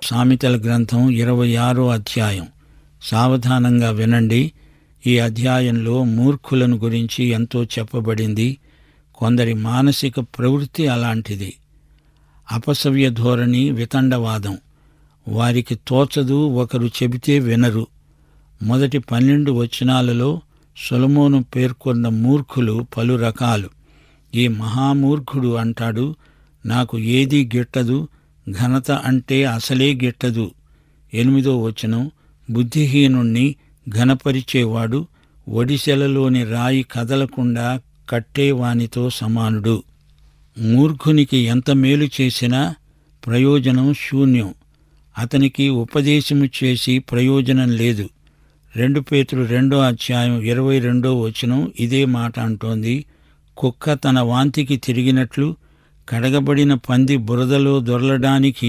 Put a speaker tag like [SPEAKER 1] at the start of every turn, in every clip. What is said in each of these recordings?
[SPEAKER 1] సామెతల గ్రంథం ఇరవై ఆరో అధ్యాయం సావధానంగా వినండి ఈ అధ్యాయంలో మూర్ఖులను గురించి ఎంతో చెప్పబడింది కొందరి మానసిక ప్రవృత్తి అలాంటిది అపసవ్య ధోరణి వితండవాదం వారికి తోచదు ఒకరు చెబితే వినరు మొదటి పన్నెండు వచనాలలో సొలమోను పేర్కొన్న మూర్ఖులు పలు రకాలు ఈ మహామూర్ఖుడు అంటాడు నాకు ఏదీ గిట్టదు ఘనత అంటే అసలే గిట్టదు ఎనిమిదో వచనం బుద్ధిహీనుణ్ణి ఘనపరిచేవాడు ఒడిశెలలోని రాయి కదలకుండా కట్టేవానితో సమానుడు మూర్ఖునికి ఎంత మేలు చేసినా ప్రయోజనం శూన్యం అతనికి ఉపదేశము చేసి ప్రయోజనం లేదు రెండు పేతులు రెండో అధ్యాయం ఇరవై రెండో వచనం ఇదే మాట అంటోంది కుక్క తన వాంతికి తిరిగినట్లు కడగబడిన పంది బురదలో దొరలడానికి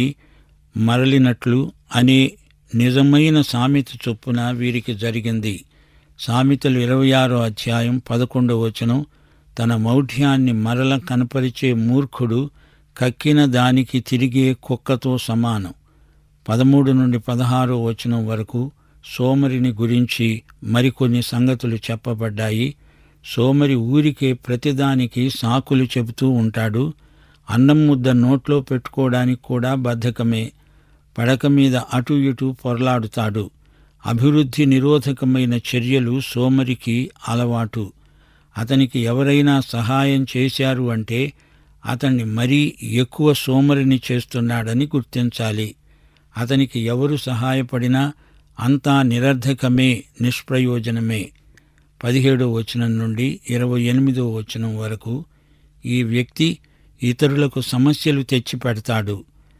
[SPEAKER 1] మరలినట్లు అనే నిజమైన సామెత చొప్పున వీరికి జరిగింది సామెతలు ఇరవై ఆరో అధ్యాయం పదకొండో వచనం తన మౌఢ్యాన్ని మరల కనపరిచే మూర్ఖుడు కక్కిన దానికి తిరిగే కుక్కతో సమానం పదమూడు నుండి పదహారో వచనం వరకు సోమరిని గురించి మరికొన్ని సంగతులు చెప్పబడ్డాయి సోమరి ఊరికే ప్రతిదానికి సాకులు చెబుతూ ఉంటాడు అన్నం ముద్ద నోట్లో పెట్టుకోవడానికి కూడా బద్ధకమే పడక మీద అటు ఇటు పొరలాడుతాడు అభివృద్ధి నిరోధకమైన చర్యలు సోమరికి అలవాటు అతనికి ఎవరైనా సహాయం చేశారు అంటే అతన్ని మరీ ఎక్కువ సోమరిని చేస్తున్నాడని గుర్తించాలి అతనికి ఎవరు సహాయపడినా అంతా నిరర్ధకమే నిష్ప్రయోజనమే పదిహేడో వచనం నుండి ఇరవై ఎనిమిదో వచనం వరకు ఈ వ్యక్తి ఇతరులకు సమస్యలు తెచ్చిపెడతాడు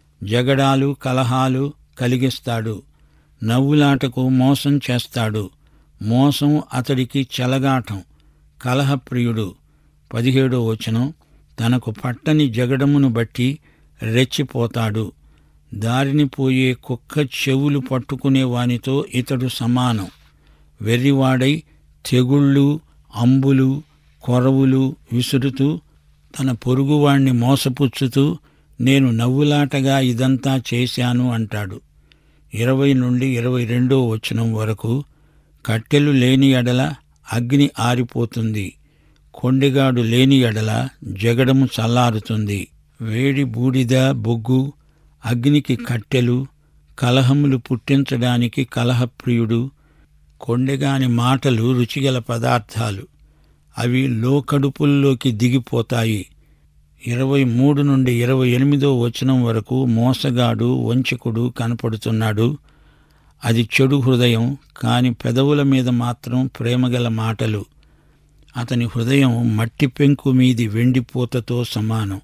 [SPEAKER 1] జగడాలు కలహాలు కలిగిస్తాడు నవ్వులాటకు మోసం చేస్తాడు మోసం అతడికి చెలగాటం కలహప్రియుడు పదిహేడో వచనం తనకు పట్టని జగడమును బట్టి రెచ్చిపోతాడు దారిని పోయే కుక్క చెవులు పట్టుకునే వానితో ఇతడు సమానం వెర్రివాడై తెగుళ్ళు అంబులు కొరవులు విసురుతూ తన పొరుగువాణ్ణి మోసపుచ్చుతూ నేను నవ్వులాటగా ఇదంతా చేశాను అంటాడు ఇరవై నుండి ఇరవై రెండో వచనం వరకు కట్టెలు లేని ఎడల అగ్ని ఆరిపోతుంది కొండెగాడు లేని ఎడల జగడము చల్లారుతుంది వేడి బూడిద బొగ్గు అగ్నికి కట్టెలు కలహములు పుట్టించడానికి కలహప్రియుడు కొండెగాని మాటలు రుచిగల పదార్థాలు అవి లోకడుపుల్లోకి దిగిపోతాయి ఇరవై మూడు నుండి ఇరవై ఎనిమిదో వచనం వరకు మోసగాడు వంచకుడు కనపడుతున్నాడు అది చెడు హృదయం కాని పెదవుల మీద మాత్రం ప్రేమగల మాటలు అతని హృదయం మట్టి పెంకు మీది వెండిపూతతో సమానం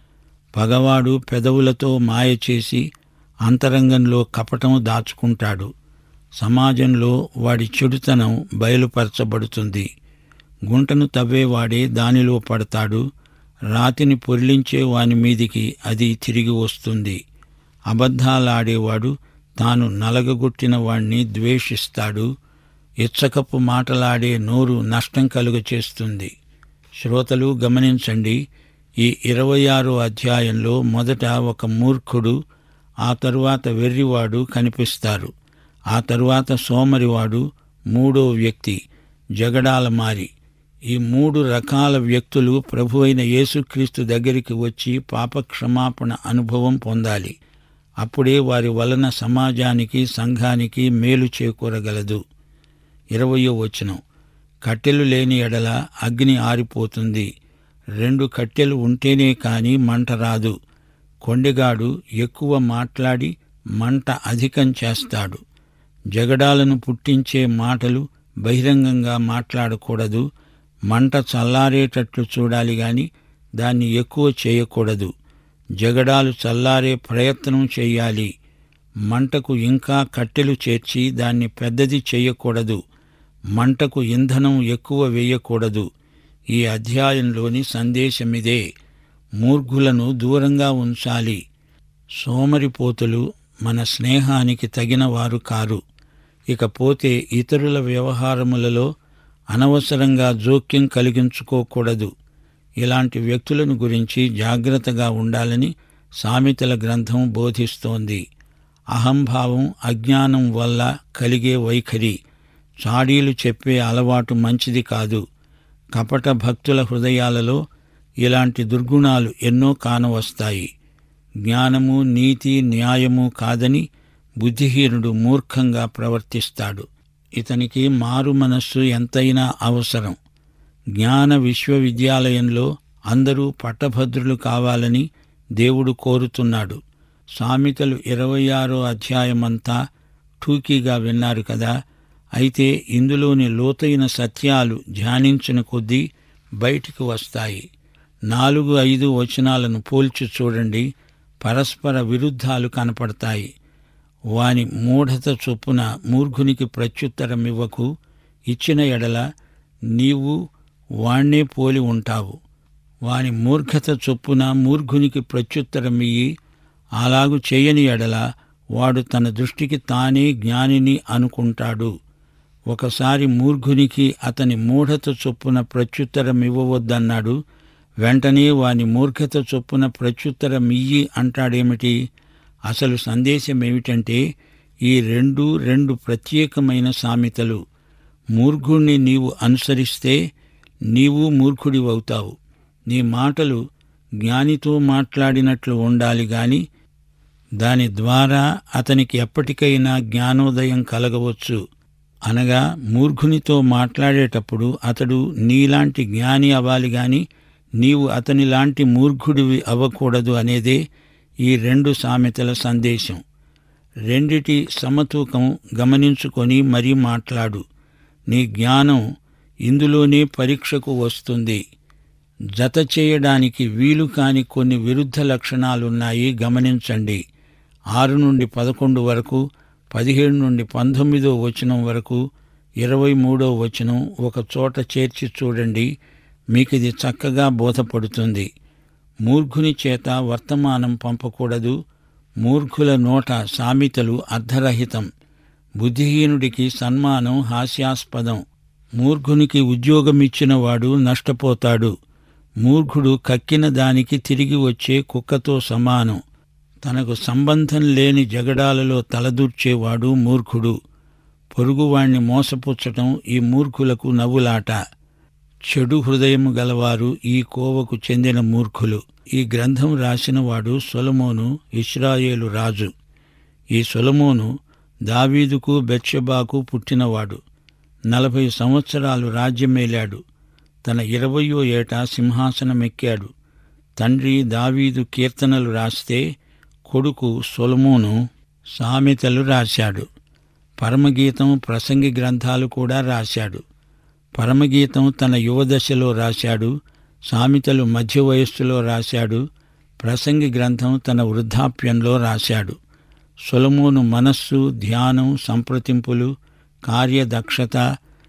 [SPEAKER 1] పగవాడు పెదవులతో మాయ చేసి అంతరంగంలో కపటం దాచుకుంటాడు సమాజంలో వాడి చెడుతనం బయలుపరచబడుతుంది గుంటను తవ్వేవాడే దానిలో పడతాడు రాతిని పొర్లించే వాని మీదికి అది తిరిగి వస్తుంది అబద్ధాలాడేవాడు తాను నలగగొట్టిన వాణ్ణి ద్వేషిస్తాడు ఇచ్చకపు మాటలాడే నోరు నష్టం కలుగ చేస్తుంది శ్రోతలు గమనించండి ఈ ఇరవై ఆరో అధ్యాయంలో మొదట ఒక మూర్ఖుడు ఆ తరువాత వెర్రివాడు కనిపిస్తారు ఆ తరువాత సోమరివాడు మూడో వ్యక్తి జగడాల మారి ఈ మూడు రకాల వ్యక్తులు ప్రభు అయిన యేసుక్రీస్తు దగ్గరికి వచ్చి పాపక్షమాపణ అనుభవం పొందాలి అప్పుడే వారి వలన సమాజానికి సంఘానికి మేలు చేకూరగలదు ఇరవయో వచనం కట్టెలు లేని ఎడల అగ్ని ఆరిపోతుంది రెండు కట్టెలు ఉంటేనే కాని మంట రాదు కొండెగాడు ఎక్కువ మాట్లాడి మంట అధికం చేస్తాడు జగడాలను పుట్టించే మాటలు బహిరంగంగా మాట్లాడకూడదు మంట చల్లారేటట్లు చూడాలి గాని దాన్ని ఎక్కువ చేయకూడదు జగడాలు చల్లారే ప్రయత్నం చేయాలి మంటకు ఇంకా కట్టెలు చేర్చి దాన్ని పెద్దది చేయకూడదు మంటకు ఇంధనం ఎక్కువ వేయకూడదు ఈ అధ్యాయంలోని సందేశమిదే మూర్ఘులను దూరంగా ఉంచాలి సోమరిపోతులు మన స్నేహానికి తగిన వారు కారు ఇకపోతే ఇతరుల వ్యవహారములలో అనవసరంగా జోక్యం కలిగించుకోకూడదు ఇలాంటి వ్యక్తులను గురించి జాగ్రత్తగా ఉండాలని సామెతల గ్రంథం బోధిస్తోంది అహంభావం అజ్ఞానం వల్ల కలిగే వైఖరి చాడీలు చెప్పే అలవాటు మంచిది కాదు కపట భక్తుల హృదయాలలో ఇలాంటి దుర్గుణాలు ఎన్నో కానవస్తాయి జ్ఞానము నీతి న్యాయము కాదని బుద్ధిహీనుడు మూర్ఖంగా ప్రవర్తిస్తాడు ఇతనికి మారు మనస్సు ఎంతైనా అవసరం జ్ఞాన విశ్వవిద్యాలయంలో అందరూ పట్టభద్రులు కావాలని దేవుడు కోరుతున్నాడు సామెతలు ఇరవై ఆరో అధ్యాయమంతా టూకీగా విన్నారు కదా అయితే ఇందులోని లోతైన సత్యాలు ధ్యానించిన కొద్దీ బయటికి వస్తాయి నాలుగు ఐదు వచనాలను పోల్చి చూడండి పరస్పర విరుద్ధాలు కనపడతాయి వాని మూఢత చొప్పున మూర్ఘునికి ప్రత్యుత్తరమివ్వకు ఇచ్చిన ఎడల నీవు వాణ్ణే పోలి ఉంటావు వాని మూర్ఖత చొప్పున మూర్ఘునికి ప్రత్యుత్తరమియ్యి అలాగు చేయని ఎడల వాడు తన దృష్టికి తానే జ్ఞానిని అనుకుంటాడు ఒకసారి మూర్ఘునికి అతని మూఢత చొప్పున ప్రత్యుత్తరమివ్వవద్దన్నాడు వెంటనే వాని మూర్ఖత చొప్పున ప్రత్యుత్తరమియ్యి అంటాడేమిటి అసలు సందేశం ఏమిటంటే ఈ రెండు రెండు ప్రత్యేకమైన సామెతలు మూర్ఘుణ్ణి నీవు అనుసరిస్తే నీవు మూర్ఖుడివవుతావు నీ మాటలు జ్ఞానితో మాట్లాడినట్లు ఉండాలి గాని దాని ద్వారా అతనికి ఎప్పటికైనా జ్ఞానోదయం కలగవచ్చు అనగా మూర్ఖునితో మాట్లాడేటప్పుడు అతడు నీలాంటి జ్ఞాని అవ్వాలి గాని నీవు అతనిలాంటి మూర్ఖుడివి అవ్వకూడదు అనేదే ఈ రెండు సామెతల సందేశం రెండిటి సమతూకం గమనించుకొని మరీ మాట్లాడు నీ జ్ఞానం ఇందులోనే పరీక్షకు వస్తుంది జత చేయడానికి వీలు కాని కొన్ని విరుద్ధ లక్షణాలున్నాయి గమనించండి ఆరు నుండి పదకొండు వరకు పదిహేడు నుండి పంతొమ్మిదో వచనం వరకు ఇరవై మూడో వచనం ఒక చోట చేర్చి చూడండి మీకిది చక్కగా బోధపడుతుంది మూర్ఖుని చేత వర్తమానం పంపకూడదు మూర్ఖుల నోట సామెతలు అర్ధరహితం బుద్ధిహీనుడికి సన్మానం హాస్యాస్పదం మూర్ఖునికి ఉద్యోగమిచ్చిన వాడు నష్టపోతాడు మూర్ఖుడు కక్కిన దానికి తిరిగి వచ్చే కుక్కతో సమానం తనకు సంబంధం లేని జగడాలలో తలదూర్చేవాడు మూర్ఖుడు పొరుగువాణ్ణి మోసపుచ్చటం ఈ మూర్ఖులకు నవ్వులాట చెడు హృదయము గలవారు ఈ కోవకు చెందిన మూర్ఖులు ఈ గ్రంథం రాసినవాడు సొలమోను ఇస్రాయేలు రాజు ఈ సొలమోను దావీదుకు బెత్షెబాకు పుట్టినవాడు నలభై సంవత్సరాలు రాజ్యమేలాడు తన ఇరవయో ఏట సింహాసనమెక్కాడు తండ్రి దావీదు కీర్తనలు రాస్తే కొడుకు సొలమోను సామెతలు రాశాడు పరమగీతం ప్రసంగి గ్రంథాలు కూడా రాశాడు పరమగీతం తన యువదశలో రాశాడు సామెతలు మధ్య వయస్సులో రాశాడు ప్రసంగి గ్రంథం తన వృద్ధాప్యంలో రాశాడు సొలమోను మనస్సు ధ్యానం సంప్రతింపులు కార్యదక్షత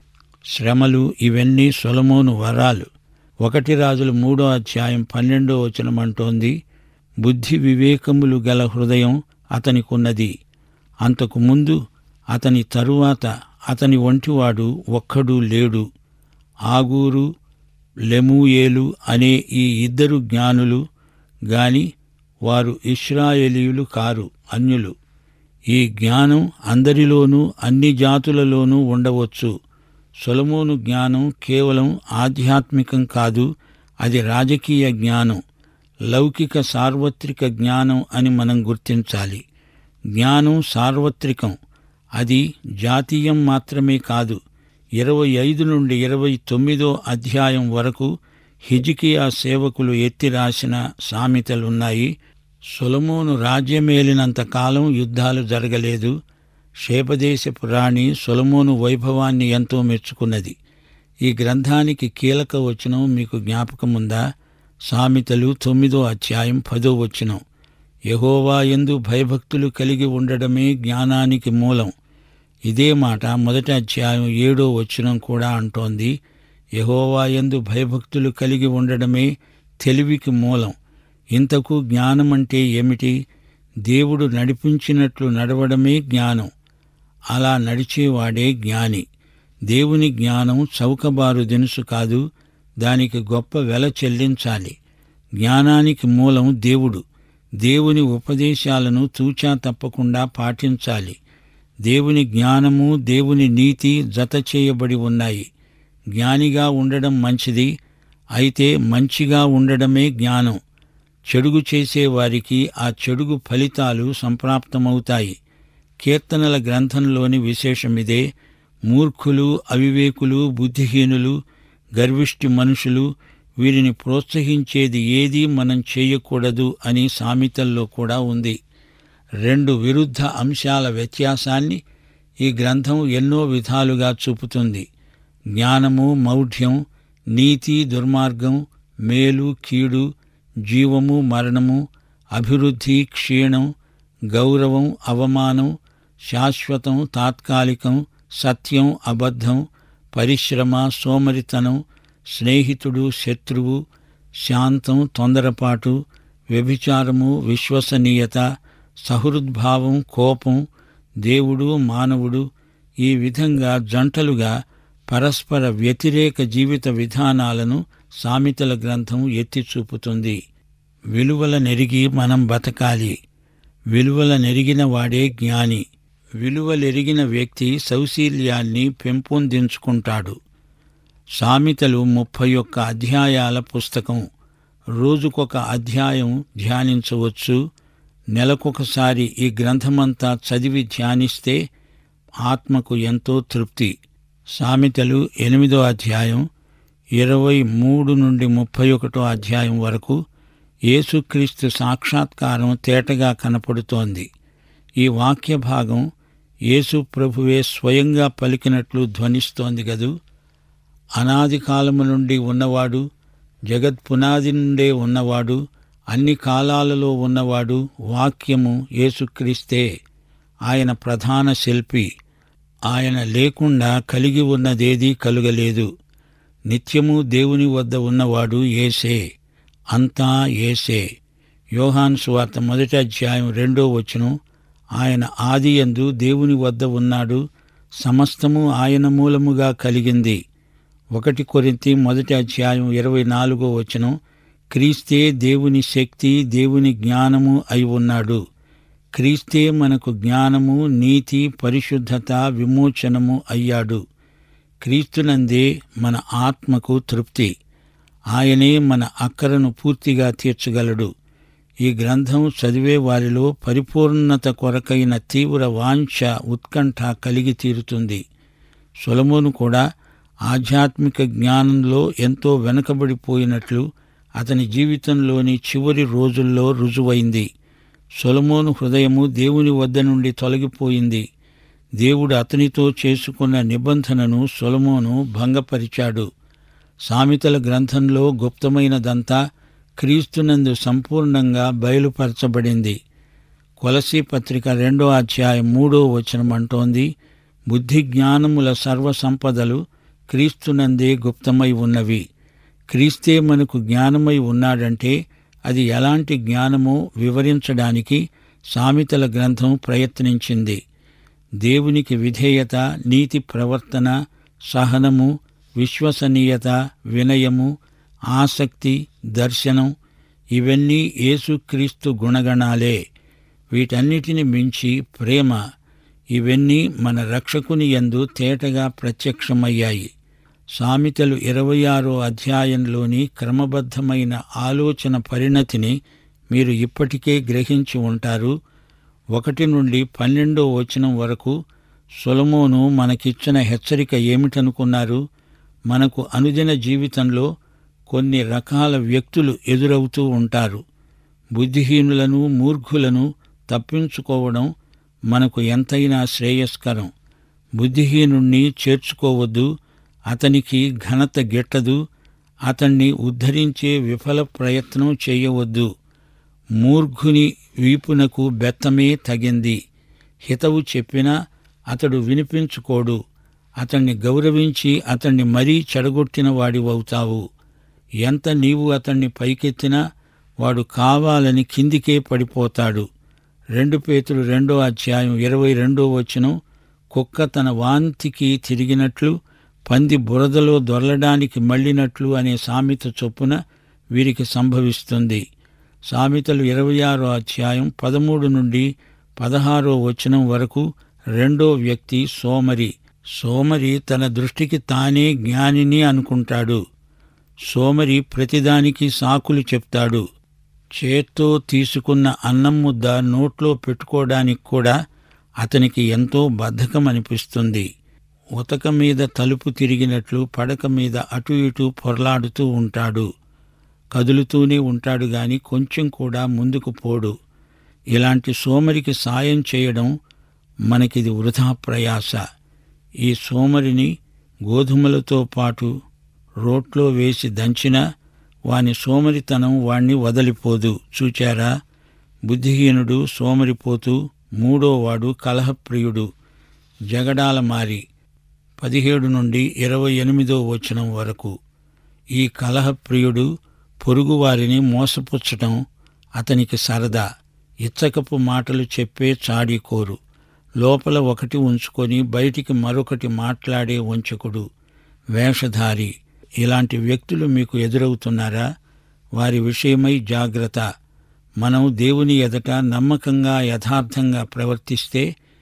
[SPEAKER 1] శ్రమలు ఇవన్నీ సొలమోను వరాలు ఒకటి రాజులు మూడో అధ్యాయం పన్నెండో వచనం అంటోంది బుద్ధి వివేకములు గల హృదయం అతనికున్నది అంతకు ముందు అతని తరువాత అతని వంటివాడు ఒక్కడూ లేడు ఆగూరు లెమూయేలు అనే ఈ ఇద్దరు జ్ఞానులు గాని వారు ఇస్రాయేలీయులు కారు అన్యులు ఈ జ్ఞానం అందరిలోనూ అన్ని జాతులలోనూ ఉండవచ్చు సొలమోను జ్ఞానం కేవలం ఆధ్యాత్మికం కాదు అది రాజకీయ జ్ఞానం లౌకిక సార్వత్రిక జ్ఞానం అని మనం గుర్తించాలి జ్ఞానం సార్వత్రికం అది జాతీయం మాత్రమే కాదు ఇరవై ఐదు నుండి ఇరవై తొమ్మిదో అధ్యాయం వరకు హిజికియా సేవకులు ఎత్తి రాసిన సామెతలున్నాయి సొలమోను రాజ్యమేలినంత కాలం యుద్ధాలు జరగలేదు శేపదేశపు రాణి సొలమోను వైభవాన్ని ఎంతో మెచ్చుకున్నది ఈ గ్రంథానికి కీలక వచనం మీకు జ్ఞాపకముందా సామెతలు తొమ్మిదో అధ్యాయం పదో వచనం యహోవా ఎందు భయభక్తులు కలిగి ఉండడమే జ్ఞానానికి మూలం ఇదే మాట మొదటి అధ్యాయం ఏడో వచనం కూడా అంటోంది యహోవా ఎందు భయభక్తులు కలిగి ఉండడమే తెలివికి మూలం ఇంతకు జ్ఞానం అంటే ఏమిటి దేవుడు నడిపించినట్లు నడవడమే జ్ఞానం అలా నడిచేవాడే జ్ఞాని దేవుని జ్ఞానం చౌకబారు దినుసు కాదు దానికి గొప్ప వెల చెల్లించాలి జ్ఞానానికి మూలం దేవుడు దేవుని ఉపదేశాలను తూచా తప్పకుండా పాటించాలి దేవుని జ్ఞానము దేవుని నీతి జత చేయబడి ఉన్నాయి జ్ఞానిగా ఉండడం మంచిది అయితే మంచిగా ఉండడమే జ్ఞానం చెడుగు చేసేవారికి ఆ చెడుగు ఫలితాలు సంప్రాప్తమవుతాయి కీర్తనల గ్రంథంలోని విశేషమిదే మూర్ఖులు అవివేకులు బుద్ధిహీనులు గర్విష్టి మనుషులు వీరిని ప్రోత్సహించేది ఏదీ మనం చేయకూడదు అని సామెతల్లో కూడా ఉంది రెండు విరుద్ధ అంశాల వ్యత్యాసాన్ని ఈ గ్రంథం ఎన్నో విధాలుగా చూపుతుంది జ్ఞానము మౌఢ్యం నీతి దుర్మార్గం మేలు కీడు జీవము మరణము అభివృద్ధి క్షీణం గౌరవం అవమానం శాశ్వతం తాత్కాలికం సత్యం అబద్ధం పరిశ్రమ సోమరితనం స్నేహితుడు శత్రువు శాంతం తొందరపాటు వ్యభిచారము విశ్వసనీయత సహృద్భావం కోపం దేవుడు మానవుడు ఈ విధంగా జంటలుగా పరస్పర వ్యతిరేక జీవిత విధానాలను సామెతల గ్రంథం ఎత్తి చూపుతుంది విలువల నెరిగి మనం బతకాలి విలువల నెరిగిన వాడే జ్ఞాని విలువలెరిగిన వ్యక్తి సౌశీల్యాన్ని పెంపొందించుకుంటాడు సామెతలు ముప్పై ఒక్క అధ్యాయాల పుస్తకం రోజుకొక అధ్యాయం ధ్యానించవచ్చు నెలకొకసారి ఈ గ్రంథమంతా చదివి ధ్యానిస్తే ఆత్మకు ఎంతో తృప్తి సామెతలు ఎనిమిదో అధ్యాయం ఇరవై మూడు నుండి ముప్పై ఒకటో అధ్యాయం వరకు యేసుక్రీస్తు సాక్షాత్కారం తేటగా కనపడుతోంది ఈ వాక్య భాగం యేసు ప్రభువే స్వయంగా పలికినట్లు ధ్వనిస్తోంది గదు అనాది కాలము నుండి ఉన్నవాడు జగత్ పునాది నుండే ఉన్నవాడు అన్ని కాలాలలో ఉన్నవాడు వాక్యము యేసుక్రీస్తే ఆయన ప్రధాన శిల్పి ఆయన లేకుండా కలిగి ఉన్నదేదీ కలుగలేదు నిత్యము దేవుని వద్ద ఉన్నవాడు ఏసే అంతా ఏసే యోహాన్ సువార్త మొదటి అధ్యాయం రెండో వచనం ఆయన ఆదియందు దేవుని వద్ద ఉన్నాడు సమస్తము ఆయన మూలముగా కలిగింది ఒకటి కొరింతి మొదటి అధ్యాయం ఇరవై నాలుగో వచనం క్రీస్తే దేవుని శక్తి దేవుని జ్ఞానము అయి ఉన్నాడు క్రీస్తే మనకు జ్ఞానము నీతి పరిశుద్ధత విమోచనము అయ్యాడు క్రీస్తునందే మన ఆత్మకు తృప్తి ఆయనే మన అక్కరను పూర్తిగా తీర్చగలడు ఈ గ్రంథం చదివే వారిలో పరిపూర్ణత కొరకైన తీవ్ర వాంఛ ఉత్కంఠ కలిగి తీరుతుంది సొలమోను కూడా ఆధ్యాత్మిక జ్ఞానంలో ఎంతో వెనుకబడిపోయినట్లు అతని జీవితంలోని చివరి రోజుల్లో రుజువైంది సొలమోను హృదయము దేవుని వద్ద నుండి తొలగిపోయింది దేవుడు అతనితో చేసుకున్న నిబంధనను సొలమోను భంగపరిచాడు సామెతల గ్రంథంలో గుప్తమైనదంతా క్రీస్తునందు సంపూర్ణంగా బయలుపరచబడింది కొలసీ పత్రిక రెండో అధ్యాయం మూడో వచనం అంటోంది బుద్ధి జ్ఞానముల సర్వసంపదలు క్రీస్తునందే గుప్తమై ఉన్నవి క్రీస్తే మనకు జ్ఞానమై ఉన్నాడంటే అది ఎలాంటి జ్ఞానమో వివరించడానికి సామెతల గ్రంథం ప్రయత్నించింది దేవునికి విధేయత నీతి ప్రవర్తన సహనము విశ్వసనీయత వినయము ఆసక్తి దర్శనం ఇవన్నీ యేసుక్రీస్తు గుణగణాలే వీటన్నిటిని మించి ప్రేమ ఇవన్నీ మన రక్షకుని యందు తేటగా ప్రత్యక్షమయ్యాయి సామెతలు ఇరవై ఆరో అధ్యాయంలోని క్రమబద్ధమైన ఆలోచన పరిణతిని మీరు ఇప్పటికే గ్రహించి ఉంటారు ఒకటి నుండి పన్నెండో వచనం వరకు సొలమోను మనకిచ్చిన హెచ్చరిక ఏమిటనుకున్నారు మనకు అనుదిన జీవితంలో కొన్ని రకాల వ్యక్తులు ఎదురవుతూ ఉంటారు బుద్ధిహీనులను మూర్ఖులను తప్పించుకోవడం మనకు ఎంతైనా శ్రేయస్కరం బుద్ధిహీనుణ్ణి చేర్చుకోవద్దు అతనికి ఘనత గిట్టదు అతన్ని ఉద్ధరించే విఫల ప్రయత్నం చేయవద్దు మూర్ఘుని వీపునకు బెత్తమే తగింది హితవు చెప్పినా అతడు వినిపించుకోడు అతన్ని గౌరవించి అతన్ని మరీ చెడగొట్టిన వాడివవుతావు ఎంత నీవు అతన్ని పైకెత్తినా వాడు కావాలని కిందికే పడిపోతాడు రెండు పేతులు రెండో అధ్యాయం ఇరవై రెండో వచనం కుక్క తన వాంతికి తిరిగినట్లు పంది బురదలో దొరలడానికి మళ్ళినట్లు అనే సామెత చొప్పున వీరికి సంభవిస్తుంది సామెతలు ఇరవై ఆరో అధ్యాయం పదమూడు నుండి పదహారో వచనం వరకు రెండో వ్యక్తి సోమరి సోమరి తన దృష్టికి తానే జ్ఞానిని అనుకుంటాడు సోమరి ప్రతిదానికి సాకులు చెప్తాడు చేత్తో తీసుకున్న అన్నం ముద్ద నోట్లో పెట్టుకోవడానికి కూడా అతనికి ఎంతో బద్ధకం అనిపిస్తుంది ఉతక మీద తలుపు తిరిగినట్లు పడక మీద అటు ఇటు పొర్లాడుతూ ఉంటాడు కదులుతూనే ఉంటాడు గాని కొంచెం కూడా ముందుకు పోడు ఇలాంటి సోమరికి సాయం చేయడం మనకిది వృధా ప్రయాస ఈ సోమరిని గోధుమలతో పాటు రోట్లో వేసి దంచినా వాని సోమరితనం వాణ్ణి వదలిపోదు చూచారా బుద్ధిహీనుడు సోమరిపోతూ మూడోవాడు కలహప్రియుడు జగడాల మారి పదిహేడు నుండి ఇరవై ఎనిమిదో వచనం వరకు ఈ కలహప్రియుడు పొరుగువారిని మోసపుచ్చటం అతనికి సరదా ఇచ్చకపు మాటలు చెప్పే చాడీకోరు లోపల ఒకటి ఉంచుకొని బయటికి మరొకటి మాట్లాడే వంచకుడు వేషధారి ఇలాంటి వ్యక్తులు మీకు ఎదురవుతున్నారా వారి విషయమై జాగ్రత్త మనం దేవుని ఎదట నమ్మకంగా యథార్థంగా ప్రవర్తిస్తే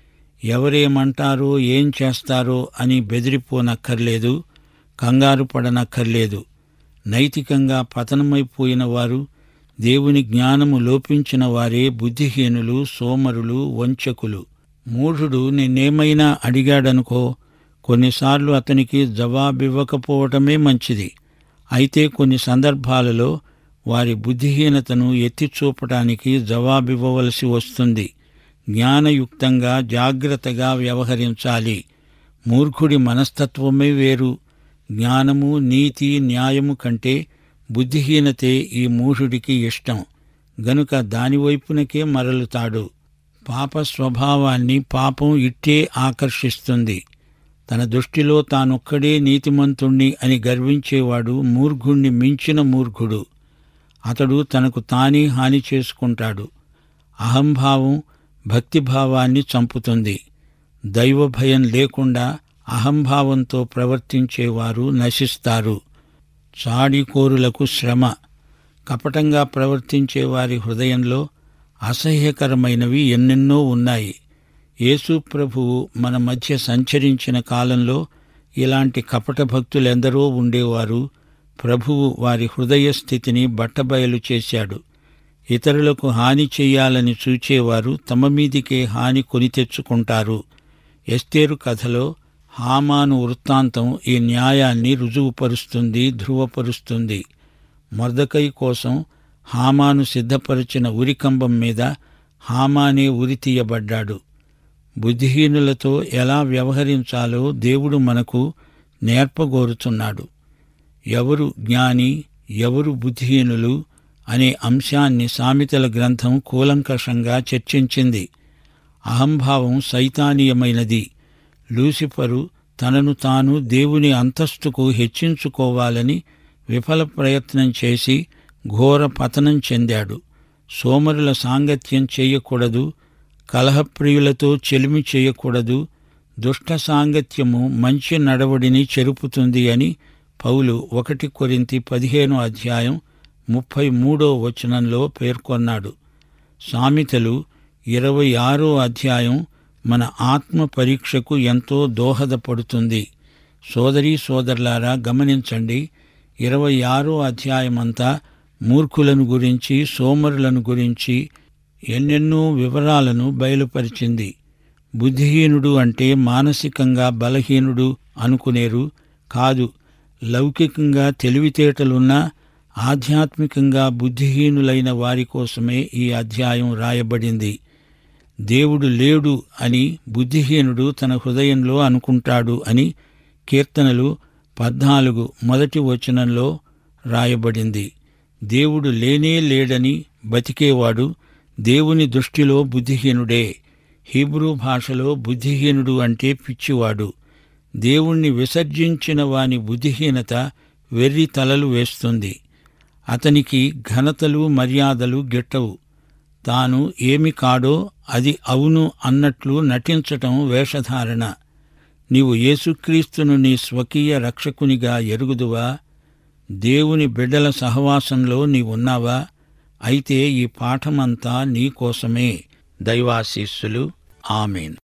[SPEAKER 1] ఎవరేమంటారో ఏం చేస్తారో అని బెదిరిపోనక్కర్లేదు కంగారు పడనక్కర్లేదు నైతికంగా పతనమైపోయిన వారు దేవుని జ్ఞానము లోపించిన వారే బుద్ధిహీనులు సోమరులు వంచకులు మూఢుడు నిన్నేమైనా అడిగాడనుకో కొన్నిసార్లు అతనికి జవాబివ్వకపోవటమే మంచిది అయితే కొన్ని సందర్భాలలో వారి బుద్ధిహీనతను ఎత్తిచూపటానికి జవాబివ్వవలసి వస్తుంది జ్ఞానయుక్తంగా జాగ్రత్తగా వ్యవహరించాలి మూర్ఖుడి మనస్తత్వమే వేరు జ్ఞానము నీతి న్యాయము కంటే బుద్ధిహీనతే ఈ మూఢుడికి ఇష్టం గనుక దానివైపునకే మరలుతాడు పాప స్వభావాన్ని పాపం ఇట్టే ఆకర్షిస్తుంది తన దృష్టిలో తానొక్కడే నీతిమంతుణ్ణి అని గర్వించేవాడు మూర్ఘుణ్ణి మించిన మూర్ఖుడు అతడు తనకు తానే హాని చేసుకుంటాడు అహంభావం భక్తిభావాన్ని చంపుతుంది దైవభయం లేకుండా అహంభావంతో ప్రవర్తించేవారు నశిస్తారు చాడికోరులకు శ్రమ కపటంగా ప్రవర్తించే వారి హృదయంలో అసహ్యకరమైనవి ఎన్నెన్నో ఉన్నాయి యేసు ప్రభువు మన మధ్య సంచరించిన కాలంలో ఇలాంటి కపట భక్తులెందరో ఉండేవారు ప్రభువు వారి హృదయ స్థితిని బట్టబయలు చేశాడు ఇతరులకు హాని చెయ్యాలని చూచేవారు తమ మీదికే హాని కొని తెచ్చుకుంటారు ఎస్తేరు కథలో హామాను వృత్తాంతం ఈ న్యాయాన్ని రుజువుపరుస్తుంది ధృవపరుస్తుంది మొర్దకై కోసం హామాను సిద్ధపరిచిన ఉరికంబం మీద హామానే ఉరి తీయబడ్డాడు బుద్ధిహీనులతో ఎలా వ్యవహరించాలో దేవుడు మనకు నేర్పగోరుచున్నాడు ఎవరు జ్ఞాని ఎవరు బుద్ధిహీనులు అనే అంశాన్ని సామెతల గ్రంథం కూలంకషంగా చర్చించింది అహంభావం సైతానీయమైనది లూసిఫరు తనను తాను దేవుని అంతస్తుకు హెచ్చించుకోవాలని విఫల ప్రయత్నం చేసి ఘోర పతనం చెందాడు సోమరుల సాంగత్యం చేయకూడదు కలహప్రియులతో చెలిమి చేయకూడదు దుష్ట సాంగత్యము మంచి నడవడిని చెరుపుతుంది అని పౌలు ఒకటి కొరింతి పదిహేనో అధ్యాయం ముప్పై మూడో వచనంలో పేర్కొన్నాడు సామెతలు ఇరవై ఆరో అధ్యాయం మన ఆత్మ పరీక్షకు ఎంతో దోహదపడుతుంది సోదరీ సోదరులారా గమనించండి ఇరవై ఆరో అధ్యాయమంతా మూర్ఖులను గురించి సోమరులను గురించి ఎన్నెన్నో వివరాలను బయలుపరిచింది బుద్ధిహీనుడు అంటే మానసికంగా బలహీనుడు అనుకునేరు కాదు లౌకికంగా తెలివితేటలున్నా ఆధ్యాత్మికంగా బుద్ధిహీనులైన వారి కోసమే ఈ అధ్యాయం రాయబడింది దేవుడు లేడు అని బుద్ధిహీనుడు తన హృదయంలో అనుకుంటాడు అని కీర్తనలు పద్నాలుగు మొదటి వచనంలో రాయబడింది దేవుడు లేనే లేడని బతికేవాడు దేవుని దృష్టిలో బుద్ధిహీనుడే హీబ్రూ భాషలో బుద్ధిహీనుడు అంటే పిచ్చివాడు దేవుణ్ణి విసర్జించిన వాని బుద్ధిహీనత వెర్రి తలలు వేస్తుంది అతనికి ఘనతలు మర్యాదలు గిట్టవు తాను ఏమి కాడో అది అవును అన్నట్లు నటించటం వేషధారణ నీవు యేసుక్రీస్తును నీ స్వకీయ రక్షకునిగా ఎరుగుదువా దేవుని బిడ్డల సహవాసంలో నీవున్నావా అయితే ఈ పాఠమంతా నీకోసమే దైవాశీస్సులు ఆమెన్